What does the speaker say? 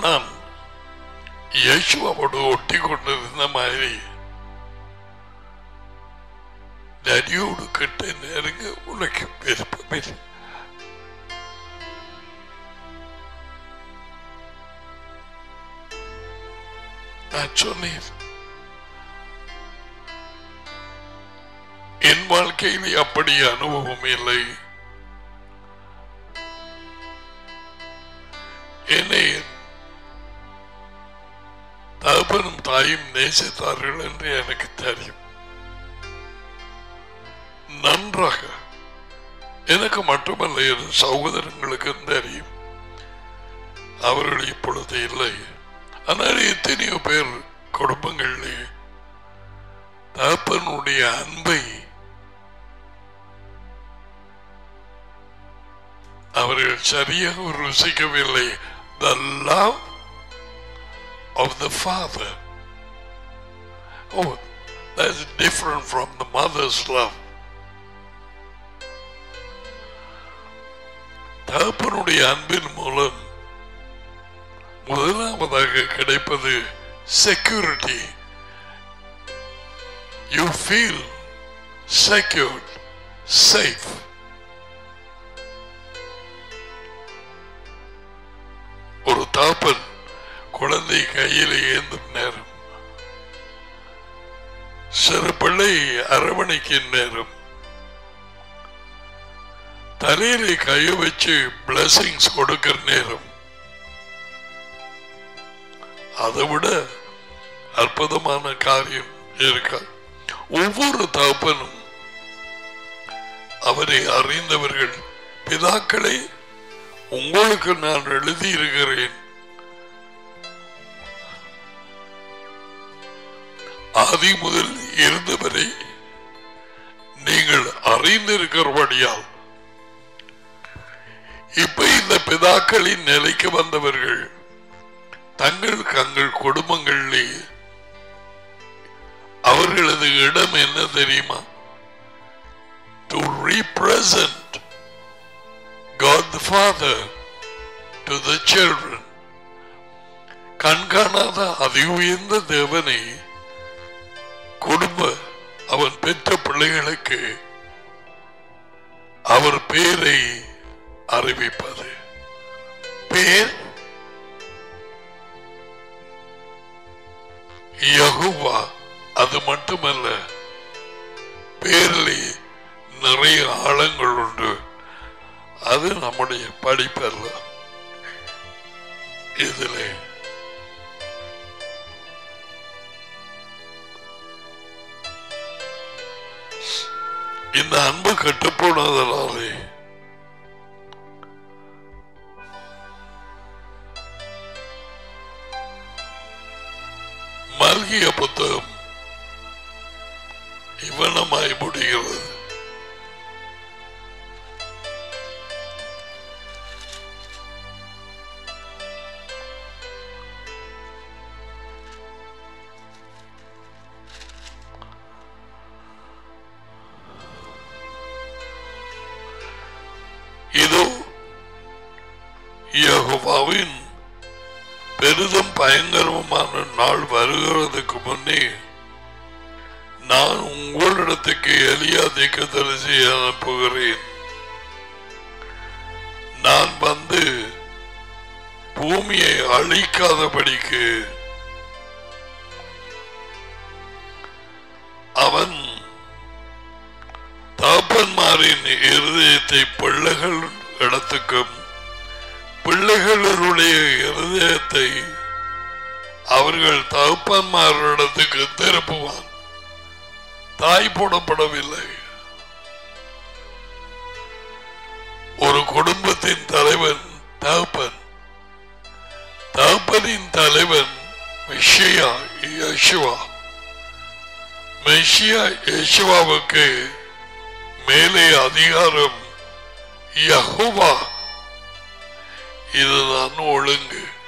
நான் இயேசுவோடு ஒட்டி கொண்டிருந்த மாதிரி நரியோடு கிட்ட நெருங்க உனக்கு விருப்பமில்லை நான் சொன்னேன் என் வாழ்க்கையில் அப்படி அனுபவம் இல்லை என்னை தகப்பனும் தாயும் நேசித்தார்கள் என்று எனக்கு தெரியும் நன்றாக எனக்கு மட்டுமல்ல என் சகோதரங்களுக்கும் தெரியும் அவர்கள் இப்பொழுது இல்லை ஆனால் எத்தனையோ பேர் குடும்பங்களிலே தகப்பனுடைய அன்பை அவர்கள் சரியாக ருசிக்கவில்லை the love of the father oh that's different from the mother's love தகப்பனுடைய அன்பின் மூலம் முதலாவதாக கிடைப்பது security you feel secured safe ஒரு தாப்பன் குழந்தை கையில் ஏந்தும் நேரம் சிறு பிள்ளை அரவணைக்கும் நேரம் தலையில கைய வச்சு பிளஸிங்ஸ் கொடுக்கிற நேரம் அதை விட அற்புதமான காரியம் இருக்கா ஒவ்வொரு தகப்பனும் அவரை அறிந்தவர்கள் பிதாக்களை உங்களுக்கு நான் எழுதியிருக்கிறேன் ஆதி முதல் இருந்தவரை நீங்கள் அறிந்திருக்கிறபடியால் இப்ப இந்த பிதாக்களின் நிலைக்கு வந்தவர்கள் தங்கள் தங்கள் குடும்பங்களிலே அவர்களது இடம் என்ன தெரியுமா to represent God the Father to the children கண்காணாத அதி உயர்ந்த தேவனை குடும்ப அவன் பெற்ற பிள்ளைகளுக்கு அவர் பேரை அறிவிப்பது பேர் யகுவா அது மட்டுமல்ல பேரிலே நிறைய ஆழங்கள் உண்டு அது நம்முடைய படிப்பல்ல இதிலே இந்த அன்பு கட்டுப்போனதனாலே மல்கிய புத்தகம் இவனமாய் முடிகிறது இதோ யெகோவாவின் பெரிதும் பயங்கரமான நாள் வருகிறதுக்கு முன்னே நான் உங்களிடத்துக்கு எலியா திக்கதரிசி அனுப்புகிறேன் நான் வந்து பூமியை அழிக்காதபடிக்கு அவன் தாப்பன்மாரின் இருதயத்தை பிள்ளைகள் இடத்துக்கும் பிள்ளைகளுடைய இருதயத்தை அவர்கள் தகப்பன்மாரிடத்துக்கு திருப்புவான் தாய் போடப்படவில்லை ஒரு குடும்பத்தின் தலைவன் தகப்பன் தகப்பனின் தலைவன் மெஷியா யேசுவா மெஷியா யேசுவாவுக்கு மேலே அதிகாரம் யஹோவா இதுதான் ஒழுங்கு